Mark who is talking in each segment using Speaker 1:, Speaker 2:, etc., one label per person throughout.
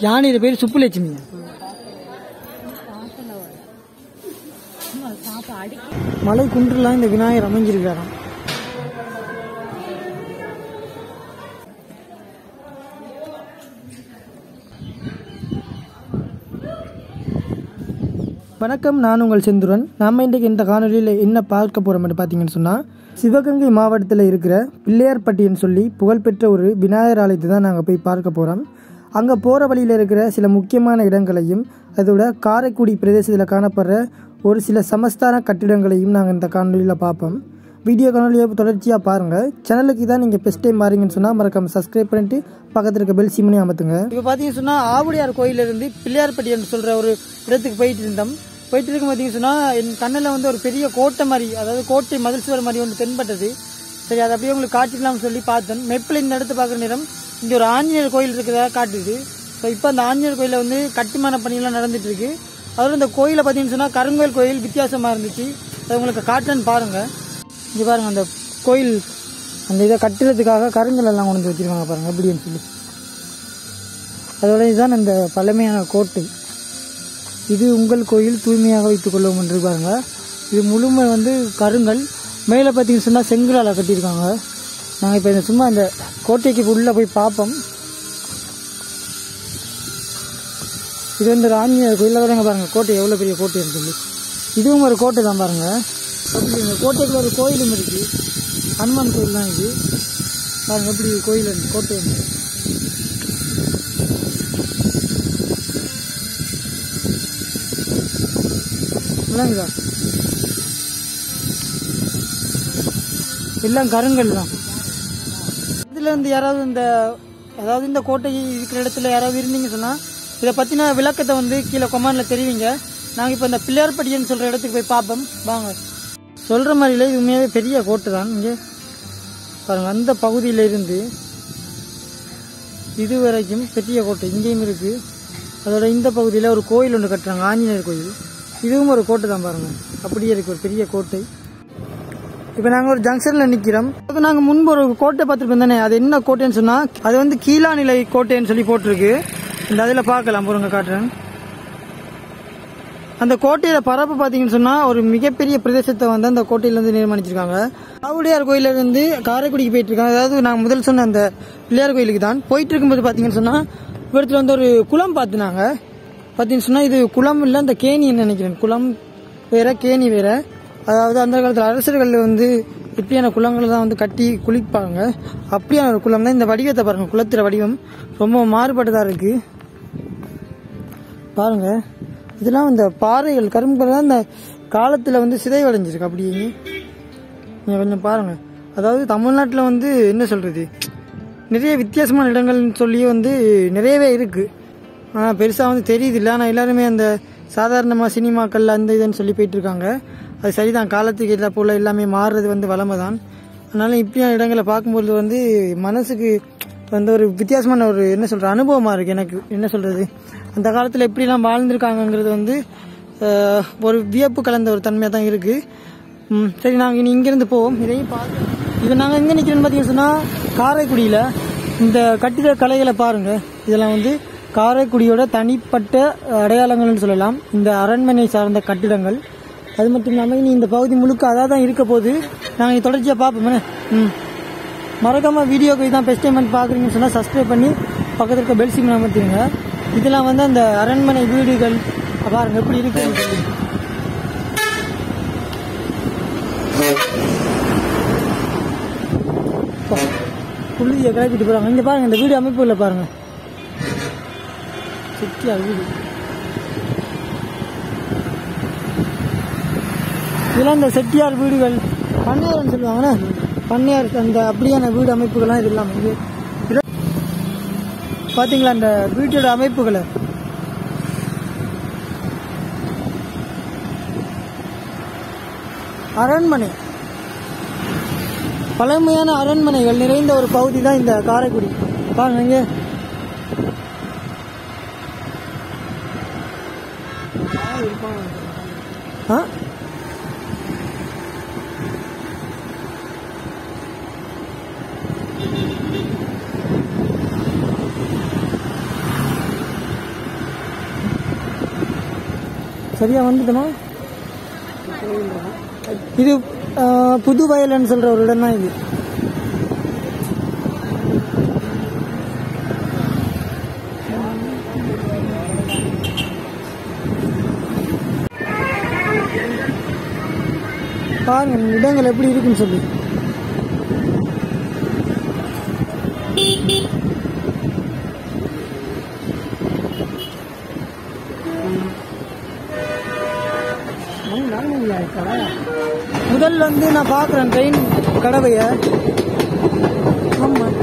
Speaker 1: யானையோட பேர் சுப்புலட்சுமி மலை குன்றுலாம் இந்த விநாயகர் அமைஞ்சிருக்காராம் வணக்கம் நான் உங்கள் செந்துரன் நாம் இன்றைக்கு இந்த காணொலியில் என்ன பார்க்க போகிறோம்னு பார்த்தீங்கன்னு சொன்னால் சிவகங்கை மாவட்டத்தில் இருக்கிற பிள்ளையார்பட்டின்னு சொல்லி புகழ்பெற்ற ஒரு விநாயகர் ஆலயத்தை தான் நாங்கள் போய் பார்க்க போகிறோம் அங்கே போகிற வழியில் இருக்கிற சில முக்கியமான இடங்களையும் அதோட காரைக்குடி பிரதேசத்தில் காணப்படுற ஒரு சில சமஸ்தான கட்டிடங்களையும் நாங்கள் இந்த காணொலியில் பார்ப்போம் வீடியோ காணொலியை தொடர்ச்சியாக பாருங்கள் சேனலுக்கு தான் நீங்கள் ஃபஸ்ட் டைம் பாருங்கன்னு சொன்னால் மறக்காம சப்ஸ்கிரைப் பண்ணிட்டு பக்கத்தில் இருக்க பெல் சிம்மனே அமர்த்துங்க இப்போ பார்த்தீங்கன்னு சொன்னால் ஆவுடையார் கோயிலிருந்து பிள்ளையார்பட்டி என்று சொல்கிற ஒரு இடத்துக்கு போயிட்டு இருந்தோம் போயிட்டு இருக்கும் பார்த்தீங்கன்னு சொன்னால் என் கண்ணில் வந்து ஒரு பெரிய கோட்டை மாதிரி அதாவது கோட்டை மதில் சுவர் மாதிரி ஒன்று தென்பட்டது சரி அதை அப்படியே உங்களுக்கு காட்டிடலாம்னு சொல்லி பார்த்தேன் மெப்பில் இந்த இடத்து பார்க்குற நேரம் இங்கே ஒரு ஆஞ்சநேயர் கோயில் இருக்கிறதா காட்டுது ஸோ இப்போ அந்த ஆஞ்சநேயர் கோயிலில் வந்து கட்டுமான பணியெல்லாம் நடந்துட்டு இருக்கு அதோட இந்த கோயிலை பார்த்தீங்கன்னு சொன்னால் கருங்கோயில் கோயில் வித்தியாசமாக இருந்துச்சு அதை உங்களுக்கு காட்டுறேன்னு பாருங்கள் இங்கே பாருங்க அந்த கோயில் அந்த இதை கட்டுறதுக்காக கருங்கல் எல்லாம் கொண்டு வந்து வச்சிருக்காங்க பாருங்க எப்படின்னு சொல்லி அதோட இதுதான் அந்த பழமையான கோட்டை இது உங்கள் கோயில் தூய்மையாக வைத்துக் கொள்ளும் என்று பாருங்க இது முழுமை வந்து கருங்கல் மேலே பார்த்தீங்கன்னு சொன்னால் செங்கலால் கட்டியிருக்காங்க நாங்கள் இப்போ இந்த சும்மா இந்த கோட்டைக்கு உள்ளே போய் பார்ப்போம் இது வந்து ஒரு ஆஞ்சநேயர் கோயில் வரங்க பாருங்க கோட்டை எவ்வளோ பெரிய கோட்டைன்னு சொல்லி இதுவும் ஒரு கோட்டை தான் பாருங்க அப்படி இந்த கோட்டைக்குள்ள ஒரு கோயிலும் இருக்கு ஹனுமான் கோயில் தான் இது பாருங்க எப்படி கோயில் இருக்கு, கோட்டை இருக்கு. விளங்குதா எல்லாம் கருங்கல் தான் இதுல இருந்து யாராவது இந்த அதாவது இந்த கோட்டை இருக்கிற இடத்துல யாராவது இருந்தீங்க சொன்னா இதை பத்தின விளக்கத்தை வந்து கீழே கொமான்ல தெரிவிங்க நாங்க இப்ப இந்த பிள்ளையார்பட்டின்னு சொல்ற இடத்துக்கு போய் பார்ப்போம் வாங்க சொல்ற மாதிரி இல்லை இது உண்மையாவே பெரிய கோட்டை தான் இங்க பாருங்க அந்த பகுதியில இருந்து இது வரைக்கும் பெரிய கோட்டை இங்கேயும் இருக்கு அதோட இந்த பகுதியில் ஒரு கோயில் ஒன்று கட்டுறாங்க ஆஞ்சநேயர் கோயில் இதுவும் ஒரு கோட்டை தான் பாருங்க அப்படியே இருக்கு ஒரு பெரிய கோட்டை இப்போ நாங்கள் ஒரு ஜங்ஷனில் நிற்கிறோம் இப்போ நாங்கள் முன்பு ஒரு கோட்டை பார்த்துருப்போம் தானே அது என்ன கோட்டைன்னு சொன்னால் அது வந்து கீழாநிலை கோட்டைன்னு சொல்லி போட்டிருக்கு இந்த அதில் பார்க்கலாம் பொருங்க காட்டுறேன் அந்த கோட்டையில பரப்பு பார்த்தீங்கன்னு சொன்னால் ஒரு மிகப்பெரிய பிரதேசத்தை வந்து அந்த கோட்டையிலேருந்து நிர்மாணிச்சிருக்காங்க ஆவுடையார் கோயில இருந்து காரைக்குடிக்கு போயிட்டு இருக்காங்க அதாவது நான் முதல் சொன்ன அந்த பிள்ளையார் கோயிலுக்கு தான் போயிட்டு இருக்கும்போது பார்த்தீங்கன்னு சொன்னால் இவரத்தில் வந்து ஒரு குளம் பார்த்துனாங்க பார்த்தீங்கன்னு சொன்னால் இது குளம் இல்லை அந்த கேணின்னு நினைக்கிறேன் குளம் வேற கேணி வேற அதாவது அந்த காலத்தில் அரசர்கள் வந்து இப்படியான குளங்களை தான் வந்து கட்டி குளிப்பாங்க அப்படியான ஒரு குளம் தான் இந்த வடிவத்தை பாருங்க குளத்திர வடிவம் ரொம்ப மாறுபட்டதாக இருக்கு பாருங்க இதெல்லாம் இந்த பாறைகள் கரும்பு தான் இந்த காலத்தில் வந்து சிதைவடைஞ்சிருக்கு அப்படியே நீங்க கொஞ்சம் பாருங்க அதாவது தமிழ்நாட்டில் வந்து என்ன சொல்றது நிறைய வித்தியாசமான இடங்கள்னு சொல்லி வந்து நிறையவே இருக்கு ஆனால் பெருசாக வந்து தெரியுது இல்லை ஆனால் எல்லாருமே அந்த சாதாரணமாக சினிமாக்கள் அந்த இதுன்னு சொல்லி போயிட்டு இருக்காங்க அது சரிதான் காலத்துக்கு ஏற்ற போல எல்லாமே மாறுறது வந்து வளமை தான் அதனால இப்படியான இடங்களை பார்க்கும்போது வந்து மனசுக்கு வந்து ஒரு வித்தியாசமான ஒரு என்ன சொல்ற அனுபவமா இருக்கு எனக்கு என்ன சொல்றது அந்த காலத்தில் எப்படிலாம் வாழ்ந்திருக்காங்கங்கிறது வந்து அஹ், ஒரு வியப்பு கலந்த ஒரு தன்மையாக தான் இருக்கு ம், சரி நாங்கள் இனி இங்கிருந்து போவோம் இதையும் பார்த்து இப்போ நாங்கள் எங்கே நிற்கிறோன்னு பார்த்தீங்கன்னு சொன்னால் காரைக்குடியில் இந்த கட்டிட கலைகளை பாருங்க இதெல்லாம் வந்து காரைக்குடியோட தனிப்பட்ட அடையாளங்கள்னு சொல்லலாம் இந்த அரண்மனை சார்ந்த கட்டிடங்கள் அது மட்டும் இல்லாமல் இனி இந்த பகுதி முழுக்க அதாக தான் இருக்க போது நாங்கள் தொடர்ச்சியாக பார்ப்போம் ம் மறக்காம வீடியோக்கு இதான் பெஸ்ட் டைம் பார்க்குறீங்கன்னு சொன்னால் சப்ஸ்கிரைப் பண்ணி பக்கத்தில் இருக்க பெல் சிக்னல் அமர்த்திடுங்க இதெல்லாம் வந்து அந்த அரண்மனை வீடுகள் பாருங்க எப்படி இருக்குன்னு சொல்லி புள்ளியை கிளப்பிட்டு போறாங்க இங்க பாருங்க இந்த வீடு அமைப்புல பாருங்க சுத்தியா வீடு இதெல்லாம் இந்த செட்டியார் வீடுகள் பண்ணையார்னு சொல்லுவாங்கண்ணே பண்ணையார் அந்த அப்படியான வீடு அமைப்புகள்லாம் இது இல்லாமல் இங்கே இது- பாத்தீங்களா அந்த வீட்டோட அமைப்புகளை அரண்மனை பழமையான அரண்மனைகள் நிறைந்த ஒரு பகுதி தான் இந்த காரைக்குடி பாருங்க இங்க ஆ சரியா வந்துட்டோமா இது ஆ, புது வயல்னு சொல்ற ஒரு இடம் தான் இது பாருங்க இடங்கள் எப்படி இருக்குன்னு சொல்லி முதல்ல வந்து நான் பார்க்குறேன் ட்ரெயின் கடவைய ஆமாம்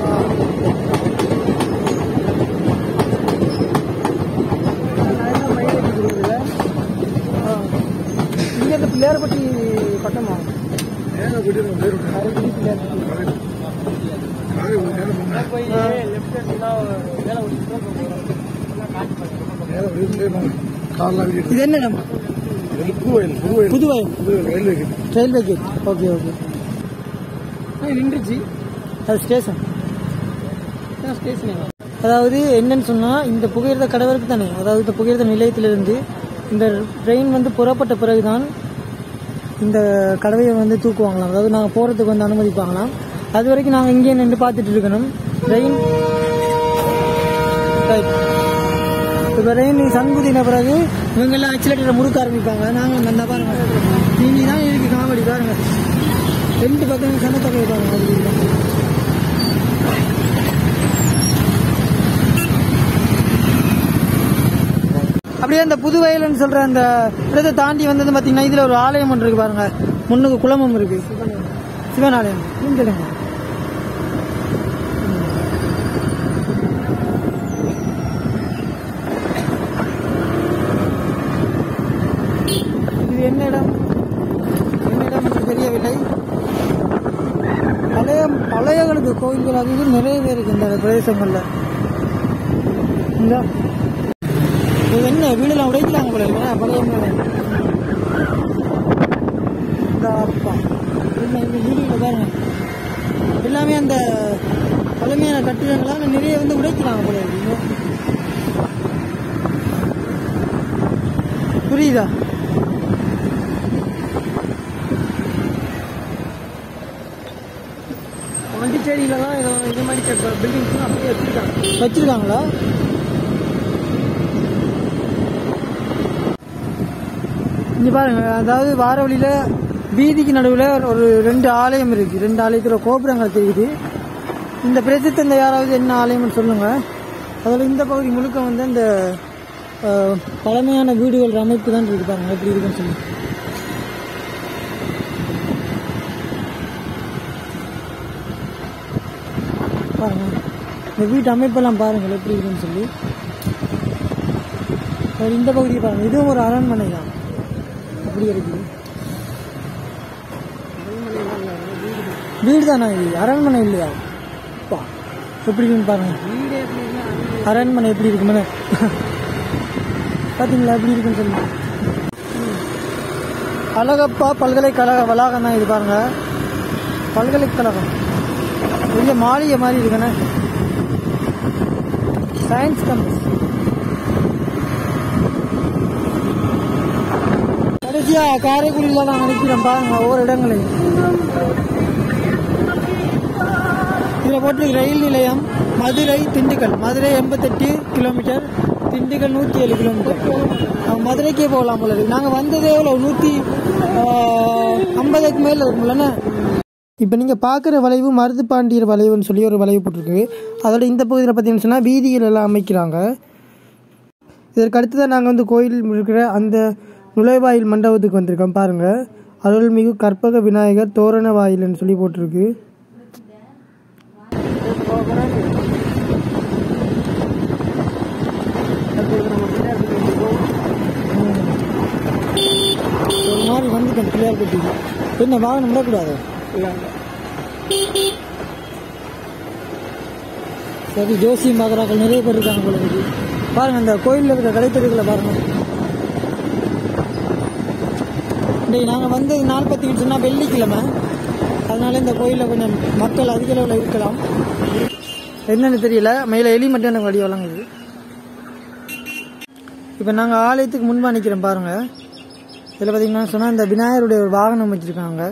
Speaker 1: இங்கேருந்து பிள்ளையார்பட்டி பக்கமா அரைக்குடி பிள்ளையார்பட்டி இது என்ன இடம் புது வயல் ரயில்வே கேட் ஓகே ஓகே நின்றுச்சு அது ஸ்டேஷன் ஸ்டேஷன் அதாவது என்னன்னு சொன்னால் இந்த புகையிரத கடவுளுக்கு தானே அதாவது இந்த புகையிரத நிலையத்திலிருந்து இந்த ட்ரெயின் வந்து புறப்பட்ட பிறகுதான் இந்த கடவையை வந்து தூக்குவாங்களாம் அதாவது நாங்கள் போகிறதுக்கு வந்து அனுமதிப்பாங்களாம் அது வரைக்கும் நாங்கள் இங்கேயே நின்று பார்த்துட்டு இருக்கணும் ட்ரெயின் இப்போ ரெயின் சங்குதின பிறகு இவங்கெல்லாம் அச்சிலேட்டரை முறுக்க ஆரம்பிப்பாங்க நாங்கள் அந்த பாருங்க நீங்க தான் இருக்கு காமெடி பாருங்க ரெண்டு பக்கம் சனத்தொகை வைப்பாங்க அப்படி இல்லை. அப்படியே அந்த புது வயலுன்னு சொல்ற அந்த இடத்தை தாண்டி வந்தது பார்த்தீங்கன்னா இதுல ஒரு ஆலயம் ஒன்று இருக்கு பாருங்க முன்னுக்கு குளமும் இருக்கு சிவன் ஆலயம் நீங்க சொல்லுங்க இது என்ன இடம் என்ன இடம் என்று தெரியவில்லை பழைய பழையகளுக்கு கோயில்கள் அது இது நிறைய பேர் இருக்கு இந்த பிரதேசங்கள்ல இந்த இது என்ன வீடெல்லாம் உடைக்கிறாங்க போல இல்லையா பழைய வீடு. இந்த அப்பா என்ன இந்த வீடுகளை பாருங்க எல்லாமே அந்த பழமையான கட்டிடங்களாக நிறைய வந்து உடைக்கிறாங்க போல இருக்கு புரியுதா பாண்டிச்சேரியில தான் இதோ இது மாதிரி பில்டிங்ஸ் அப்படியே வச்சிருக்காங்க வச்சிருக்காங்களா இங்க பாருங்க அதாவது வார வழியில வீதிக்கு நடுவில் ஒரு ரெண்டு ஆலயம் இருக்கு ரெண்டு ஆலயத்துல கோபுரங்கள் தெரியுது இந்த பிரசித்தந்த யாராவது என்ன ஆலயம்னு சொல்லுங்க அதில் இந்த பகுதி முழுக்க வந்து அந்த அஹ், பழமையான வீடுகள் அமைப்பு தான் இருக்கு பாருங்க எப்படி இருக்குன்னு சொல்லி பாருங்க இந்த வீட்டு அமைப்பெல்லாம் பாருங்கள் எப்படி இருக்குன்னு சொல்லி அப்புறம் இந்த பகுதியை பாருங்க இதுவும் ஒரு அரண்மனை தான் அப்படி இருக்குது வீடு தானா இது அரண்மனை இல்லையா அப்பா எப்படி இருக்குன்னு பாருங்க அரண்மனை எப்படி இருக்குமே பார்த்தீங்களா எப்படி இருக்குன்னு சொல்லி அழகப்பா பல்கலைக்கழக வளாகம் தான் இது பாருங்க பல்கலைக்கழகம் பெரிய மாளிகை மாதிரி இருக்குண்ணே சயின்ஸ் கம்பஸ் கடைசியா காரைக்குடியில நான் நினைக்கிறேன் பாருங்க ஒவ்வொரு இடங்களையும் இதுல போட்டு ரயில் நிலையம் மதுரை திண்டுக்கல் மதுரை எண்பத்தெட்டு கிலோமீட்டர் திண்டுக்கல் நூற்றி ஏழு கிலோமீட்டர் நாங்கள் மதுரைக்கே போகலாம் போல இருக்கு நாங்கள் வந்ததே எவ்வளோ நூற்றி ஐம்பதுக்கு மேலே இருக்கும்லண்ணே இப்போ நீங்கள் பார்க்குற வளைவு மருதுபாண்டியர் வளைவுன்னு சொல்லி ஒரு வளைவு போட்டிருக்கு அதோட இந்த பகுதியில் பார்த்தீங்கன்னு சொன்னால் வீதிகள் எல்லாம் அமைக்கிறாங்க இதற்கு அடுத்ததான் நாங்கள் வந்து கோயில் இருக்கிற அந்த நுழைவாயில் மண்டபத்துக்கு வந்திருக்கோம் பாருங்கள் அருள்மிகு கற்பக விநாயகர் தோரண வாயில்னு சொல்லி போட்டிருக்கு ஒரு மாதிரி வந்துட்டேன் பிள்ளையார் பட்டிக்கு என்ன வாகனம் விடக்கூடாது சரி ஜோசி மகராக்கள் நிறைய பேர் இருக்காங்க போல இருக்கு பாருங்க அந்த கோயிலில் இருக்க கடைத்தெருக்களை பாருங்க இன்றைக்கு நாங்கள் வந்து நாள் பத்தின்னு சொன்னால் வெள்ளிக்கிழமை அதனால இந்த கோயிலில் கொஞ்சம் மக்கள் அதிக அளவில் இருக்கலாம் என்னன்னு தெரியல மேலே எலி மட்டும் எனக்கு வழி வழங்குது இப்போ நாங்கள் ஆலயத்துக்கு முன்பாக நிற்கிறோம் பாருங்கள் இதில் பார்த்தீங்கன்னா சொன்னால் இந்த விநாயகருடைய ஒரு வாகனம் வச்சுருக்காங்க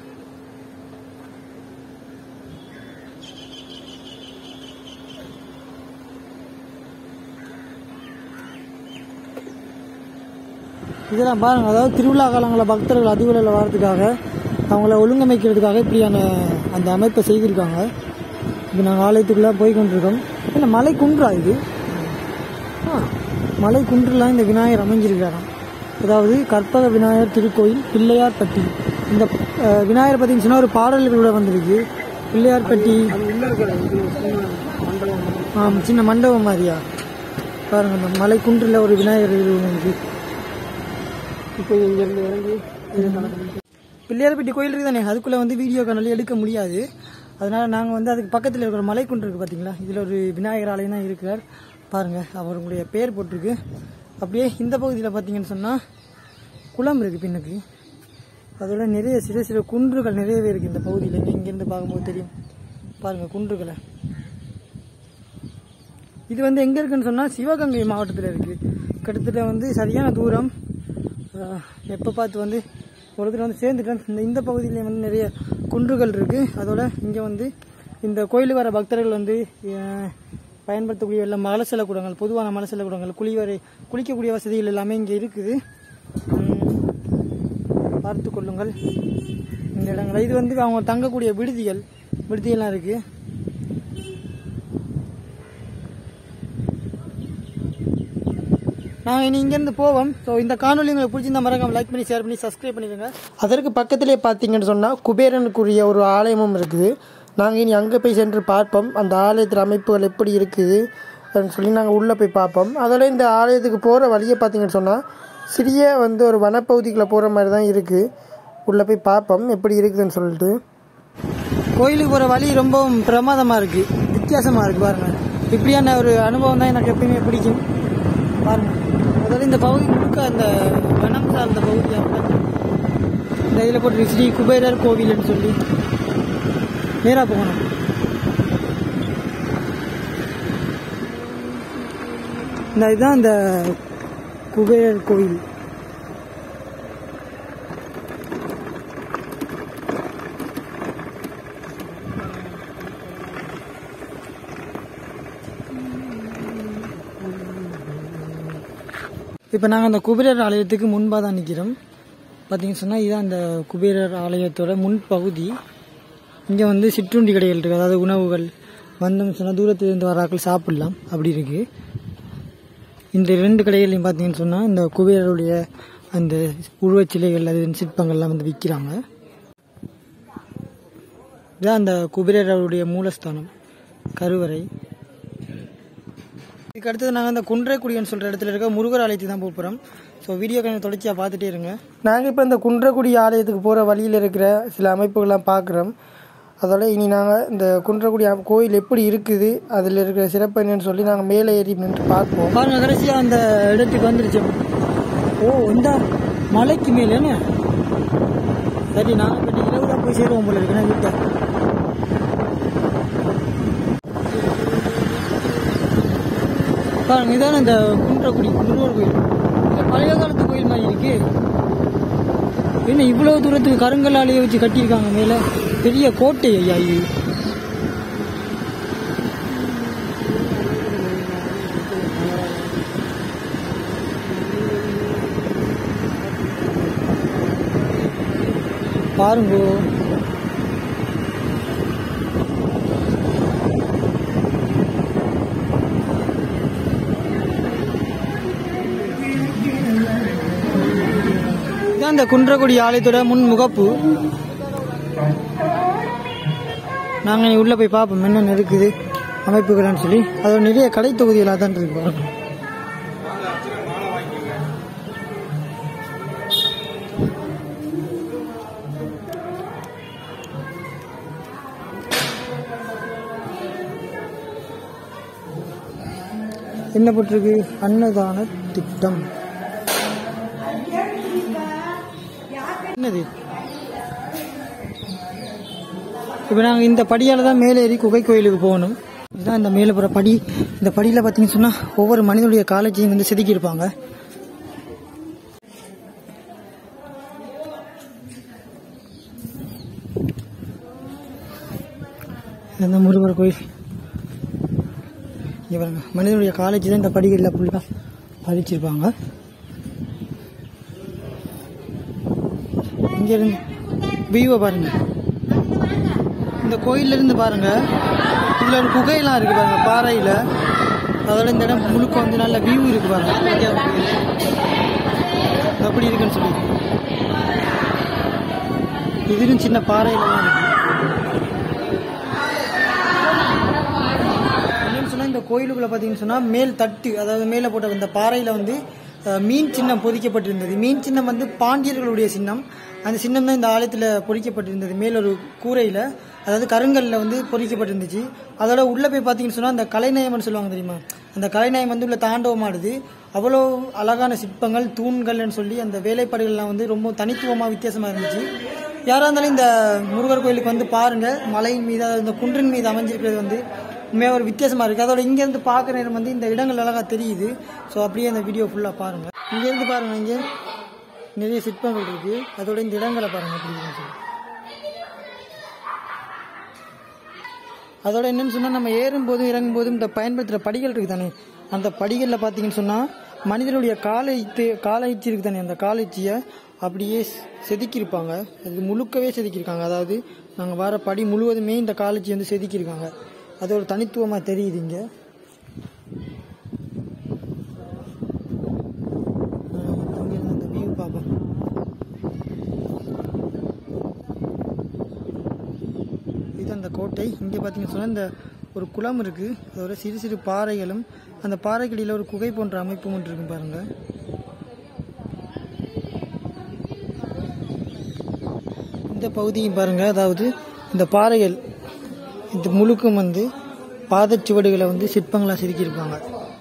Speaker 1: இதெல்லாம் பாருங்க அதாவது திருவிழா காலங்களில் பக்தர்கள் அதிகளவில் வர்றதுக்காக அவங்கள ஒழுங்கமைக்கிறதுக்காக இப்படியான அந்த அமைப்பை செய்திருக்காங்க இப்போ நாங்கள் ஆலயத்துக்குள்ளே போய் கொண்டிருக்கோம் என்ன மலை குன்றா இது ஆ மலை குன்றில் இந்த விநாயகர் அமைஞ்சிருக்காராம் அதாவது கற்பக விநாயகர் திருக்கோயில் பிள்ளையார்பட்டி இந்த அஹ், விநாயகர் பார்த்தீங்கன்னு சொன்னால் ஒரு பாடல்கள் கூட வந்திருக்கு பிள்ளையார்பட்டி ஆ சின்ன மண்டபம் மாதிரியா பாருங்க இந்த மலை குன்றில் ஒரு விநாயகர் இது இருக்கு இப்போ இங்கேருந்து இறங்கி பிள்ளையார்பட்டி கோயில் இருக்கு தானே அதுக்குள்ளே வந்து வீடியோ காணொலி எடுக்க முடியாது அதனால நாங்கள் வந்து அதுக்கு பக்கத்தில் இருக்கிற மலைக்குன்று இருக்குது பார்த்தீங்களா இதில் ஒரு விநாயகர் ஆலயம் தான் இருக்கிறார் பாருங்க அவருடைய பேர் போட்டிருக்கு அப்படியே இந்த பகுதியில் பார்த்தீங்கன்னு சொன்னால் குளம் இருக்குது பின்னுக்கு அதோட நிறைய சிறு சிறு குன்றுகள் நிறையவே இருக்குது இந்த பகுதியில் இங்கேருந்து பார்க்கும்போது தெரியும் பாருங்கள் குன்றுகளை இது வந்து எங்கே இருக்குன்னு சொன்னால் சிவகங்கை மாவட்டத்தில் இருக்குது கிட்டத்தட்ட வந்து சரியான தூரம் எப்போ பார்த்து வந்து ஒருத்தர் வந்து சேர்ந்துட்டேன் இந்த இந்த பகுதியில வந்து நிறைய குன்றுகள் இருக்குது அதோட இங்கே வந்து இந்த கோயிலுக்கு வர பக்தர்கள் வந்து அஹ், பயன்படுத்தக்கூடிய எல்லாம் மலசல கூடங்கள் பொதுவான மலசல கூடங்கள் குளிவரை குளிக்கக்கூடிய வசதிகள் எல்லாமே இங்கே இருக்குது உம், பார்த்து கொள்ளுங்கள் இந்த இடங்களை இது வந்து அவங்க தங்கக்கூடிய விடுதிகள் விடுதியெல்லாம் இருக்குது நாங்கள் இனி இங்கேருந்து போவோம் ஸோ இந்த காணொலி உங்களுக்கு பிடிச்சிருந்தா மறக்காம லைக் பண்ணி ஷேர் பண்ணி சப்ஸ்கிரைப் பண்ணிடுங்க அதற்கு பக்கத்திலே பார்த்தீங்கன்னு சொன்னால் குபேரனுக்குரிய ஒரு ஆலயமும் இருக்குது நாங்கள் இனி அங்கே போய் சென்று பார்ப்போம் அந்த ஆலயத்தில் அமைப்புகள் எப்படி இருக்குது அப்படின்னு சொல்லி நாங்கள் உள்ளே போய் பார்ப்போம் அதோட இந்த ஆலயத்துக்கு போகிற வழியை பார்த்தீங்கன்னு சொன்னால் சிறிய வந்து ஒரு வனப்பகுதிக்குள்ளே போகிற மாதிரி தான் இருக்குது உள்ளே போய் பார்ப்போம் எப்படி இருக்குதுன்னு சொல்லிட்டு கோயிலுக்கு போகிற வழி ரொம்பவும் பிரமாதமாக இருக்குது வித்தியாசமாக இருக்குது பாருங்கள் இப்படியான ஒரு அனுபவம் தான் எனக்கு எப்பயுமே பிடிக்கும் பாருங்க அதாவது இந்த பகுதி முழுக்க அந்த வனம் சார்ந்த பகுதியாக இந்த இதில் போட்டு ஸ்ரீ குபேரர் கோவில்னு சொல்லி நேராக போகணும் இந்த இதுதான் இந்த குபேரர் கோவில் இப்போ நாங்கள் அந்த குபேரர் ஆலயத்துக்கு முன்பாக தான் நிற்கிறோம் பார்த்தீங்கன்னு சொன்னால் இதுதான் அந்த குபேரர் ஆலயத்தோட முன்பகுதி இங்கே வந்து சிற்றுண்டி கடைகள் இருக்குது அதாவது உணவுகள் வந்தோம்னு சொன்னால் தூரத்துலேருந்து வராக்கள் சாப்பிடலாம் அப்படி இருக்குது இந்த ரெண்டு கடைகளையும் பார்த்தீங்கன்னு சொன்னால் இந்த குபேரருடைய அந்த உருவச் சிலைகள் அது சிற்பங்கள்லாம் வந்து விற்கிறாங்க இதுதான் அந்த குபேரருடைய மூலஸ்தானம் கருவறை இதுக்கு அடுத்தது நாங்கள் அந்த குன்றக்குடின்னு சொல்கிற இடத்துல இருக்க முருகர் ஆலயத்துக்கு தான் போக போகிறோம் ஸோ வீடியோ கொஞ்சம் தொடர்ச்சியாக பார்த்துட்டே இருங்க நாங்கள் இப்போ இந்த குன்றக்குடி ஆலயத்துக்கு போகிற வழியில் இருக்கிற சில அமைப்புகள்லாம் பார்க்குறோம் அதோட இனி நாங்கள் இந்த குன்றக்குடி அ- கோயில் எப்படி இருக்குது அதில் இருக்கிற சிறப்பு என்னன்னு சொல்லி நாங்கள் மேலே ஏறி நின்று பார்ப்போம் பாருங்க கடைசியாக அந்த இடத்துக்கு வந்துருச்சு ஓ இந்த மலைக்கு மேலே என்ன சரி நாங்கள் இப்போ இரவு தான் போய் சேருவோம் போல இருக்குண்ணே வீட்டை பாருங்க இதான இந்த குன்றக்குடி முருகர் கோயில் இது பழைய காலத்து கோயில் மாதிரி இருக்கு என்ன இவ்வளவு தூரத்துக்கு கருங்கல்லாலேயே வச்சு கட்டியிருக்காங்க மேல பெரிய கோட்டை ஐயா இது பாருங்க இதான் இந்த குன்றக்குடி ஆலயத்தோட முன் முகப்பு நாங்கள் இனி உள்ள போய் பார்ப்போம் என்னென்ன இருக்குது அமைப்புகள்னு சொல்லி அதோட நிறைய கடை தொகுதிகளாக தான் இருக்கு பாருங்க என்ன போட்டிருக்கு அன்னதான திட்டம் என்னது இப்போ நாங்கள் இந்த படியால் தான் மேலே ஏறி குகை கோயிலுக்கு போகணும் இதுதான் இந்த மேலே போகிற படி இந்த படியில் பார்த்தீங்கன்னு சொன்னால் ஒவ்வொரு மனிதனுடைய காலேஜையும் வந்து செதுக்கியிருப்பாங்க இது அந்த முருகர் கோயில் இங்கே பாருங்க மனிதனுடைய காலேஜ் தான் இந்த படிகளில் ஃபுல்லாக பதிச்சிருப்பாங்க இங்க இருந்து வியூவை பாருங்க இந்த கோயில்ல இருந்து பாருங்க இதுல ஒரு குகையெல்லாம் இருக்கு பாருங்க பாறையில அதோட இந்த இடம் முழுக்க வந்து நல்ல வியூ இருக்கு பாருங்க அப்படி இருக்குன்னு சொல்லி இதுவும் சின்ன பாறையிலலாம் இருக்கு என்னன்னு சொன்னா இந்த கோயிலுக்குள்ள பாத்தீங்கன்னு சொன்னா மேல் தட்டு அதாவது மேலே போட்ட இந்த பாறையில வந்து அஹ், மீன் சின்னம் பொதிக்கப்பட்டிருந்தது மீன் சின்னம் வந்து பாண்டியர்களுடைய சின்னம் அந்த சின்னம் தான் இந்த ஆலயத்தில் பொறிக்கப்பட்டிருந்தது மேல் ஒரு கூரையில் அதாவது கருங்கல்ல வந்து பொறிக்கப்பட்டிருந்துச்சு அதோட உள்ள போய் பார்த்தீங்கன்னு சொன்னால் அந்த கலைநயம்னு சொல்லுவாங்க தெரியுமா அந்த கலைநயம் வந்து உள்ள தாண்டவமாடுது அவ்வளோ அழகான சிற்பங்கள் தூண்கள்னு சொல்லி அந்த வேலைப்பாடுகள்லாம் வந்து ரொம்ப தனித்துவமாக வித்தியாசமாக இருந்துச்சு யாராக இருந்தாலும் இந்த முருகர் கோயிலுக்கு வந்து பாருங்க மலையின் மீது அதாவது இந்த குன்றின் மீது அமைஞ்சிருக்கிறது வந்து உண்மையாக ஒரு வித்தியாசமாக இருக்குது அதோட இங்கேருந்து பார்க்குற நேரம் வந்து இந்த இடங்கள் அழகாக தெரியுது ஸோ அப்படியே அந்த வீடியோ ஃபுல்லாக பாருங்கள் இங்கேருந்து பாருங்கள் இங்கே நிறைய சிற்பங்கள் இருக்குது அதோட இந்த இடங்களை பாருங்கள் எப்படி இருக்குன்னு சொல்லி அதோட என்னன்னு சொன்னால் நம்ம ஏறும்போதும் இறங்கும்போதும் இந்த பயன்படுத்துகிற படிகள் இருக்குது தானே அந்த படிகளில் பார்த்தீங்கன்னு சொன்னால் மனிதனுடைய காலை காலைச்சி இருக்கு தானே அந்த காலைச்சியை அப்படியே செதுக்கியிருப்பாங்க அது முழுக்கவே செதுக்கியிருக்காங்க அதாவது நாங்கள் வர படி முழுவதுமே இந்த காலைச்சி வந்து செதுக்கியிருக்காங்க அது ஒரு தனித்துவமாக தெரியுது இங்கே இங்கேருந்து அந்த வியூ பார்ப்போம் இது அந்த கோட்டை இங்கே பார்த்தீங்கன்னு சொன்னால் இந்த ஒரு குளம் இருக்குது அதோட சிறு சிறு பாறைகளும் அந்த பாறைக்கடியில் ஒரு குகை போன்ற அமைப்பும் ஒன்று இருக்கும் பாருங்க இந்த பகுதியும் பாருங்க அதாவது இந்த பாறைகள் இந்த முழுக்கும் வந்து பாதச்சுவடுகளை வந்து சிற்பங்களாக செதுக்கியிருப்பாங்க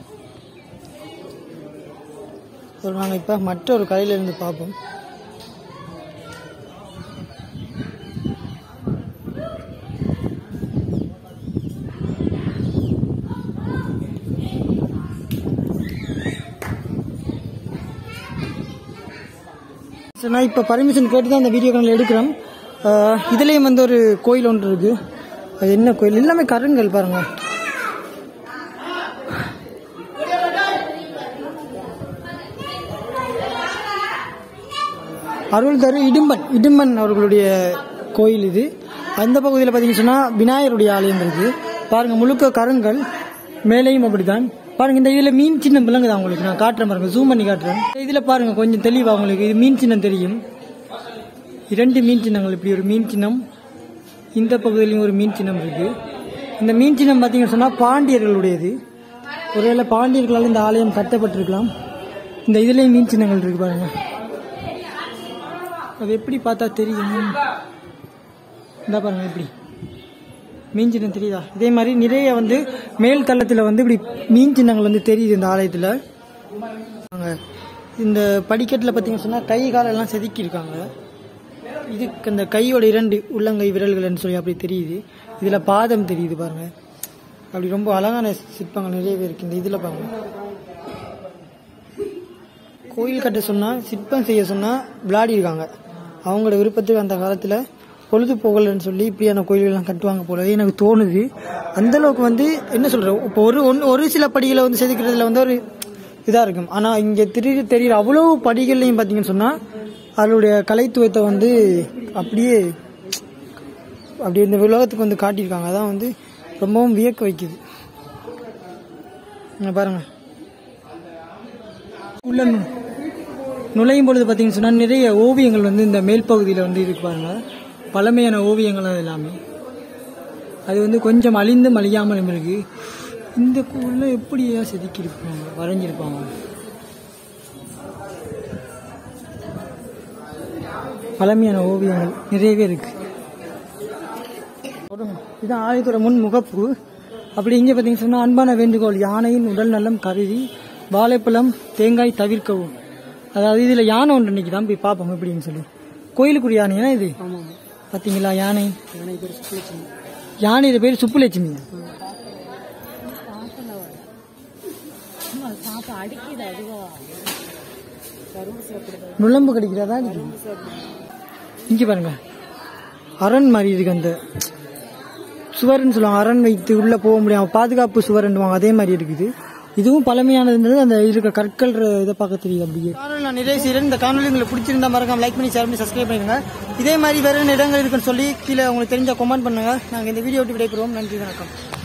Speaker 1: அதோட நாங்கள் இப்போ மற்ற ஒரு கரையில இருந்து பார்ப்போம் ஸோ நான் இப்போ பர்மிஷன் கேட்டு தான் இந்த வீடியோ கணக்கில் எடுக்கிறோம் ஆஹ் இதுலேயும் வந்து ஒரு கோயில் ஒன்று இருக்கு அது என்ன கோயில் எல்லாமே கருங்கல் பாருங்க அருள் தரு இடும்பன் இடும்பன் அவர்களுடைய கோயில் இது அந்த பகுதியில் பார்த்தீங்கன்னு சொன்னால் விநாயகருடைய ஆலயம் இருக்கு பாருங்க முழுக்க கருங்கல் மேலேயும் அப்படித்தான் பாருங்க இந்த இதில் மீன் சின்னம் விளங்குதா உங்களுக்கு நான் காட்டுறேன் பாருங்க ஜூம் பண்ணி காட்டுறேன் இதில் பாருங்க கொஞ்சம் தெளிவா உங்களுக்கு இது மீன் சின்னம் தெரியும் இரண்டு மீன் சின்னங்கள் இப்படி ஒரு மீன் சின்னம் இந்த பகுதியிலையும் ஒரு மீன் சின்னம் இருக்கு இந்த மீன் சின்னம் பார்த்தீங்கன்னு சொன்னால் பாண்டியர்களுடையது ஒருவேளை பாண்டியர்களால் இந்த ஆலயம் கட்டப்பட்டிருக்கலாம் இந்த இதுலேயும் மீன் சின்னங்கள் இருக்கு பாருங்க அது எப்படி பார்த்தா தெரியும் இந்த பாருங்க எப்படி மீன் சின்னம் தெரியுதா இதே மாதிரி நிறைய வந்து மேல் தளத்தில் வந்து இப்படி மீன் சின்னங்கள் வந்து தெரியுது இந்த ஆலயத்தில் வாங்க. இந்த படிக்கட்டில் பார்த்தீங்கன்னு சொன்னால் கை காலெல்லாம் செதுக்கியிருக்காங்க இதுக்கு அந்த கையோட இரண்டு உள்ளங்கை விரல்கள்னு சொல்லி அப்படி தெரியுது இதில் பாதம் தெரியுது பாருங்க அப்படி ரொம்ப அழகான சிற்பங்கள் நிறையவே இருக்கு இந்த இதில் பாருங்க கோயில் கட்ட சொன்னால் சிற்பம் செய்ய சொன்னால் விளையாடி இருக்காங்க அவங்களோட விருப்பத்துக்கு அந்த காலத்தில் பொழுதுபோகலன்னு சொல்லி இப்படியான கோயில்கள்லாம் கட்டுவாங்க போலவே எனக்கு தோணுது அந்த அளவுக்கு வந்து என்ன சொல்கிறேன் இப்போ ஒரு ஒன்று ஒரு சில படிகளை வந்து செதுக்கிறதுல வந்து ஒரு இதாக இருக்கும் ஆனால் இங்கே திரு தெரிகிற அவ்வளோ படிகள்லையும் பார்த்தீங்கன்னு சொன்னால் அதனுடைய கலைத்துவத்தை வந்து அப்படியே அப்படி இந்த உலகத்துக்கு வந்து காட்டியிருக்காங்க அதான் வந்து ரொம்பவும் வியக்க வைக்குது இங்க பாருங்க உள்ள நு- நுழையும் பொழுது பார்த்தீங்கன்னு சொன்னால் நிறைய ஓவியங்கள் வந்து இந்த மேல் பகுதியில் வந்து இருக்கு பாருங்க பழமையான ஓவியங்கள் அது எல்லாமே அது வந்து கொஞ்சம் அழிந்தும் அழியாமலும் இருக்கு இந்த கோவில்ல எப்படியா செதுக்கியிருப்பாங்க வரைஞ்சிருப்பாங்க பழமையான ஓவியங்கள் நிறையவே இருக்கு போடுங்க. இதான் ஆலயத்தோட முன் முகப்பு அப்படி இங்கே பார்த்தீங்கன்னு சொன்னால் அன்பான வேண்டுகோள் யானையின் உடல் நலம் கருதி வாழைப்பழம் தேங்காய் தவிர்க்கவும் அதாவது இதில் யானை ஒன்று இன்னைக்கு தான் போய் பார்ப்போம் எப்படின்னு சொல்லி கோயிலுக்குரிய யானையா இது பார்த்தீங்களா யானை யானையோட பேர் சுப்புலட்சுமி நுழம்பு கடிக்கிறதா இங்க பாருங்க அரண் மாதிரி இருக்கு அந்த சுவர்னு சொல்லுவாங்க அரண் வைத்து உள்ளே போக முடியும் பாதுகாப்பு சுவர்ன்னுவாங்க அதே மாதிரி இருக்குது இதுவும் பழமையானதுன்றது அந்த இருக்க கற்கள் இதை பார்க்க தெரியுது அப்படியே காணொலி நான் நிறைய செய்கிறேன் இந்த காணொலி உங்களுக்கு பிடிச்சிருந்தா மறக்காம லைக் பண்ணி ஷேர் பண்ணி சப்ஸ்கிரைப் பண்ணிடுங்க இதே மாதிரி வேற என்ன இடங்கள் இருக்குன்னு சொல்லி கீழே உங்களுக்கு தெரிஞ்ச கமெண்ட் பண்ணுங்க நாங்கள் இந்த வீடியோ விட்டு விடைபெறுவோம் நன்றி வணக்கம்